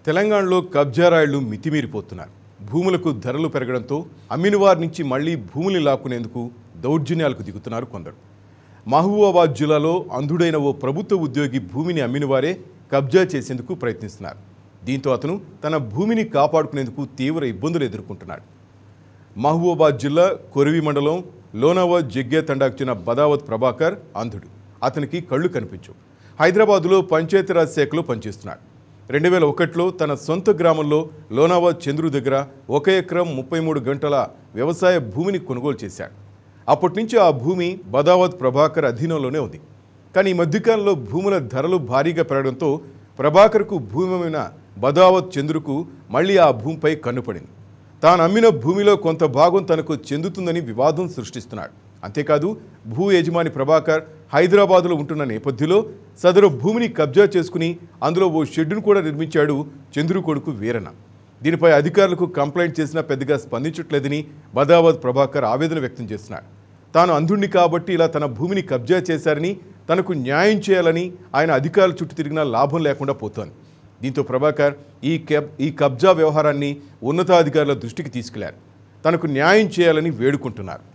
తెలంగాణలో కబ్జారాయిళ్లు మితిమీరిపోతున్నారు భూములకు ధరలు పెరగడంతో అమ్మిన వారి నుంచి మళ్లీ భూముల్ని లాక్కునేందుకు దౌర్జన్యాలకు దిగుతున్నారు కొందరు మహబూబాబాద్ జిల్లాలో అంధుడైన ఓ ప్రభుత్వ ఉద్యోగి భూమిని అమ్మిన వారే కబ్జా చేసేందుకు ప్రయత్నిస్తున్నారు దీంతో అతను తన భూమిని కాపాడుకునేందుకు తీవ్ర ఇబ్బందులు ఎదుర్కొంటున్నాడు మహబూబాబాద్ జిల్లా కొరివి మండలం లోనావత్ జగ్గే తండాకు చెందిన బదావత్ ప్రభాకర్ అంధుడు అతనికి కళ్ళు కనిపించవు హైదరాబాదులో పంచాయతీరాజ్ శాఖలో పనిచేస్తున్నాడు రెండు వేల ఒకటిలో తన సొంత గ్రామంలో లోనావత్ చంద్రు దగ్గర ఒక ఎకరం ముప్పై మూడు గంటల వ్యవసాయ భూమిని కొనుగోలు చేశాడు అప్పటి నుంచి ఆ భూమి బదావత్ ప్రభాకర్ అధీనంలోనే ఉంది కానీ ఈ మధ్యకాలంలో భూముల ధరలు భారీగా పెరగడంతో ప్రభాకర్కు భూమి మీద బదావత్ చంద్రుకు మళ్ళీ ఆ భూమిపై కన్నుపడింది తాను అమ్మిన భూమిలో కొంత భాగం తనకు చెందుతుందని వివాదం సృష్టిస్తున్నాడు అంతేకాదు భూ యజమాని ప్రభాకర్ హైదరాబాదులో ఉంటున్న నేపథ్యంలో సదరు భూమిని కబ్జా చేసుకుని అందులో ఓ షెడ్డును కూడా నిర్మించాడు చంద్రు కొడుకు వీరన్న దీనిపై అధికారులకు కంప్లైంట్ చేసినా పెద్దగా స్పందించట్లేదని బదావత్ ప్రభాకర్ ఆవేదన వ్యక్తం చేస్తున్నాడు తాను అంధుణ్ణి కాబట్టి ఇలా తన భూమిని కబ్జా చేశారని తనకు న్యాయం చేయాలని ఆయన అధికారుల చుట్టూ తిరిగినా లాభం లేకుండా పోతోంది దీంతో ప్రభాకర్ ఈ కబ్ ఈ కబ్జా వ్యవహారాన్ని ఉన్నతాధికారుల దృష్టికి తీసుకెళ్లారు తనకు న్యాయం చేయాలని వేడుకుంటున్నారు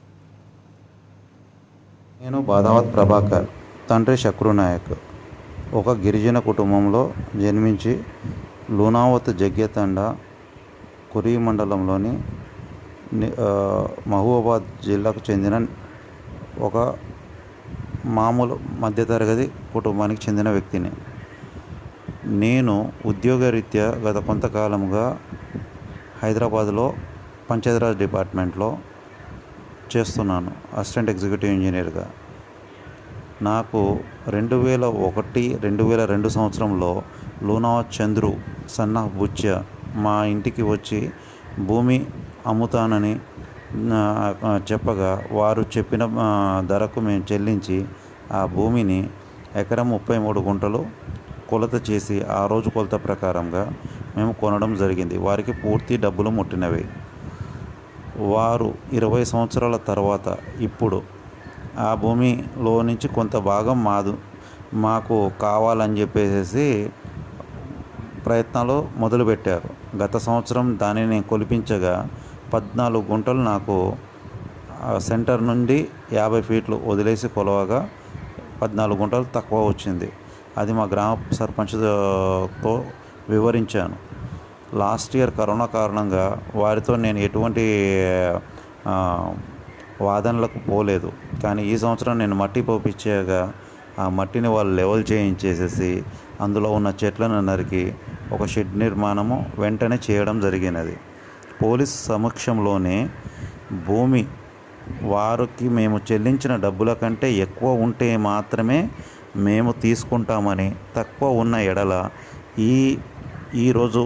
నేను బాదావత్ ప్రభాకర్ తండ్రి శక్రు నాయక్ ఒక గిరిజన కుటుంబంలో జన్మించి లూనావత్ జగ్యతండ కురి మండలంలోని ని- ఆ, మహబూబాబాద్ జిల్లాకు చెందిన ఒక మామూలు మధ్యతరగతి కుటుంబానికి చెందిన వ్యక్తిని నేను ఉద్యోగరీత్యా గత కొంతకాలముగా హైదరాబాద్లో పంచాయతీరాజ్ డిపార్ట్మెంట్లో చేస్తున్నాను అసిస్టెంట్ ఎగ్జిక్యూటివ్ ఇంజనీర్గా నాకు రెండు వేల ఒకటి రెండు వేల రెండు సంవత్సరంలో లూనా చంద్రు సన్న బుచ్చ మా ఇంటికి వచ్చి భూమి అమ్ముతానని ఆ, ఆ, చెప్పగా వారు చెప్పిన ఆ, ధరకు మేము చెల్లించి ఆ భూమిని ఎకరం ముప్పై మూడు గుంటలు కొలత చేసి ఆ రోజు కొలత ప్రకారంగా మేము కొనడం జరిగింది వారికి పూర్తి డబ్బులు ముట్టినవి వారు ఇరవై సంవత్సరాల తర్వాత ఇప్పుడు ఆ భూమిలో నుంచి కొంత భాగం మాదు మాకు కావాలని చెప్పేసి ప్రయత్నాలు మొదలుపెట్టారు గత సంవత్సరం దానిని కొలిపించగా పద్నాలుగు గుంటలు నాకు ఆ సెంటర్ నుండి యాభై ఫీట్లు వదిలేసి కొలవగా పద్నాలుగు గుంటలు తక్కువ వచ్చింది అది మా గ్రామ సర్పంచ్తో వివరించాను లాస్ట్ ఇయర్ కరోనా కారణంగా వారితో నేను ఎటువంటి ఆ, వాదనలకు పోలేదు కానీ ఈ సంవత్సరం నేను మట్టి పోపించాగా ఆ మట్టిని వాళ్ళు లెవెల్ చేయించేసేసి అందులో ఉన్న చెట్లను నరికి ఒక షెడ్ నిర్మాణము వెంటనే చేయడం జరిగినది పోలీస్ సమక్షంలోనే భూమి వారికి మేము చెల్లించిన డబ్బుల కంటే ఎక్కువ ఉంటే మాత్రమే మేము తీసుకుంటామని తక్కువ ఉన్న ఎడల ఈ ఈరోజు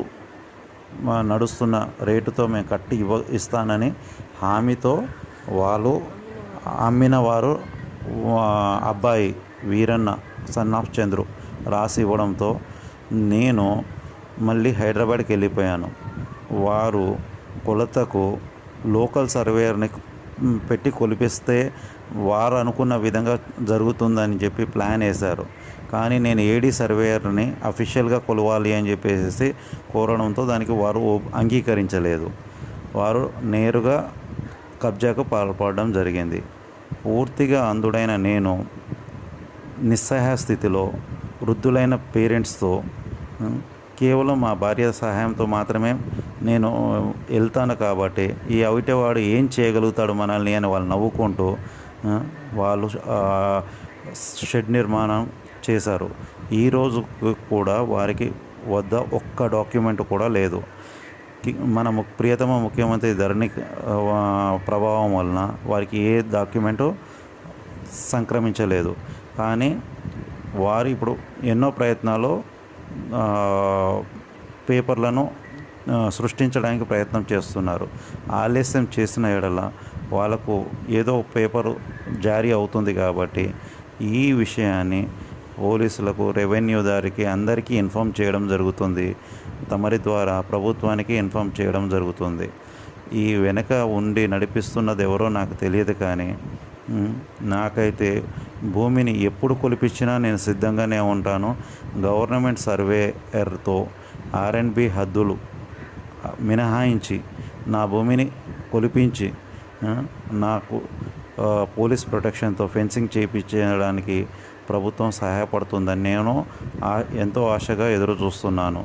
మా నడుస్తున్న రేటుతో మేము కట్టి ఇవ్వ ఇస్తానని హామీతో వాళ్ళు అమ్మిన వారు వా- అబ్బాయి వీరన్న సన్ ఆఫ్ చంద్రు రాసి ఇవ్వడంతో నేను మళ్ళీ హైదరాబాద్కి వెళ్ళిపోయాను వారు కొలతకు లోకల్ సర్వేయర్ని మ్, పెట్టి కొలిపిస్తే వారు అనుకున్న విధంగా జరుగుతుందని చెప్పి ప్లాన్ వేశారు కానీ నేను ఏడీ సర్వేయర్ని అఫీషియల్గా కొలవాలి అని చెప్పేసి కోరడంతో దానికి వారు ఒప్- అంగీకరించలేదు వారు నేరుగా కబ్జాకు పాల్పడడం జరిగింది పూర్తిగా అందుడైన నేను నిస్సహాయ స్థితిలో వృద్ధులైన పేరెంట్స్తో ఉం, కేవలం మా భార్య సహాయంతో మాత్రమే నేను వెళ్తాను కాబట్టి ఈ అవిటవాడు ఏం చేయగలుగుతాడు మనల్ని అని వాళ్ళు నవ్వుకుంటూ ఆ, వాళ్ళు ఆ, షెడ్ నిర్మాణం చేశారు ఈరోజు కూడా వారికి వద్ద ఒక్క డాక్యుమెంట్ కూడా లేదు కి- మన ము- ప్రియతమ ముఖ్యమంత్రి ధరణి ఆ, ప్రభావం వలన వారికి ఏ డాక్యుమెంటు సంక్రమించలేదు కానీ వారు ఇప్పుడు ఎన్నో ప్రయత్నాలు ఆ, పేపర్లను ఆ, సృష్టించడానికి ప్రయత్నం చేస్తున్నారు ఆలస్యం చేసిన ఎడల వాళ్ళకు ఏదో పేపరు జారీ అవుతుంది కాబట్టి ఈ విషయాన్ని పోలీసులకు రెవెన్యూ దారికి అందరికీ ఇన్ఫామ్ చేయడం జరుగుతుంది తమరి ద్వారా ప్రభుత్వానికి ఇన్ఫామ్ చేయడం జరుగుతుంది ఈ వెనక ఉండి నడిపిస్తున్నది ఎవరో నాకు తెలియదు కానీ మ్, నాకైతే భూమిని ఎప్పుడు కొలిపించినా నేను సిద్ధంగానే ఉంటాను గవర్నమెంట్ సర్వేయర్తో ఆర్ఎండ్బి హద్దులు మినహాయించి నా భూమిని కొలిపించి ఆ, నాకు ఆ, పోలీస్ ప్రొటెక్షన్తో ఫెన్సింగ్ చేయించడానికి ప్రభుత్వం సహాయపడుతుందని నేను ఆ- ఎంతో ఆశగా ఎదురు చూస్తున్నాను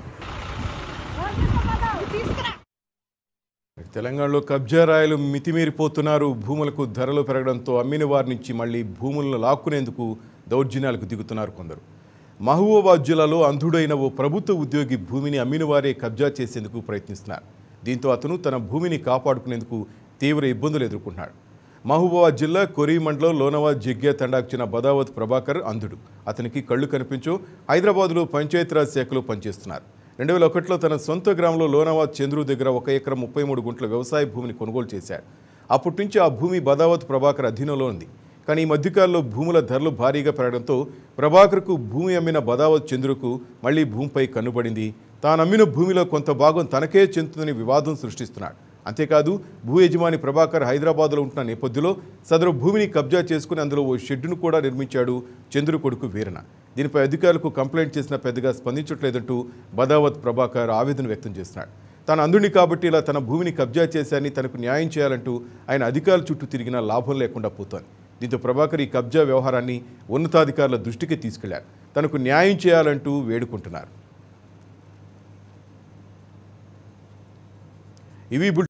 తెలంగాణలో కబ్జా రాయలు మితిమీరిపోతున్నారు భూములకు ధరలు పెరగడంతో అమ్మిన వారి నుంచి మళ్ళీ భూములను లాక్కునేందుకు దౌర్జన్యాలకు దిగుతున్నారు కొందరు మహబూబాబాద్ జిల్లాలో అంధుడైన ఓ ప్రభుత్వ ఉద్యోగి భూమిని అమ్మిన వారే కబ్జా చేసేందుకు ప్రయత్నిస్తున్నారు దీంతో అతను తన భూమిని కాపాడుకునేందుకు తీవ్ర ఇబ్బందులు ఎదుర్కొంటున్నాడు మహబూబాబాద్ జిల్లా కొరి మండలం లోనవాద్ జిగ్గా తండాకు చెందిన బదావత్ ప్రభాకర్ అంధుడు అతనికి కళ్ళు కనిపించు హైదరాబాద్లో పంచాయతీరాజ్ శాఖలో పనిచేస్తున్నారు రెండు వేల ఒకటిలో తన సొంత గ్రామంలో లోనావాద్ చంద్రు దగ్గర ఒక ఎకరం ముప్పై మూడు గుంట్ల వ్యవసాయ భూమిని కొనుగోలు చేశాడు అప్పటి నుంచి ఆ భూమి బదావత్ ప్రభాకర్ అధీనంలో ఉంది కానీ ఈ మధ్యకాలంలో భూముల ధరలు భారీగా పెరగడంతో ప్రభాకర్కు భూమి అమ్మిన బదావత్ చంద్రుకు మళ్లీ భూమిపై కన్నుపడింది తాను అమ్మిన భూమిలో కొంత భాగం తనకే చెందుతుందని వివాదం సృష్టిస్తున్నాడు అంతేకాదు భూ యజమాని ప్రభాకర్ హైదరాబాద్లో ఉంటున్న నేపథ్యంలో సదరు భూమిని కబ్జా చేసుకుని అందులో ఓ షెడ్డును కూడా నిర్మించాడు చంద్రు కొడుకు వీరన దీనిపై అధికారులకు కంప్లైంట్ చేసినా పెద్దగా స్పందించట్లేదంటూ బదావత్ ప్రభాకర్ ఆవేదన వ్యక్తం చేస్తున్నాడు తాను అందుని కాబట్టి ఇలా తన భూమిని కబ్జా చేశారని తనకు న్యాయం చేయాలంటూ ఆయన అధికారుల చుట్టూ తిరిగినా లాభం లేకుండా పోతోంది దీంతో ప్రభాకర్ ఈ కబ్జా వ్యవహారాన్ని ఉన్నతాధికారుల దృష్టికి తీసుకెళ్లారు తనకు న్యాయం చేయాలంటూ వేడుకుంటున్నారు ఇవి బుల్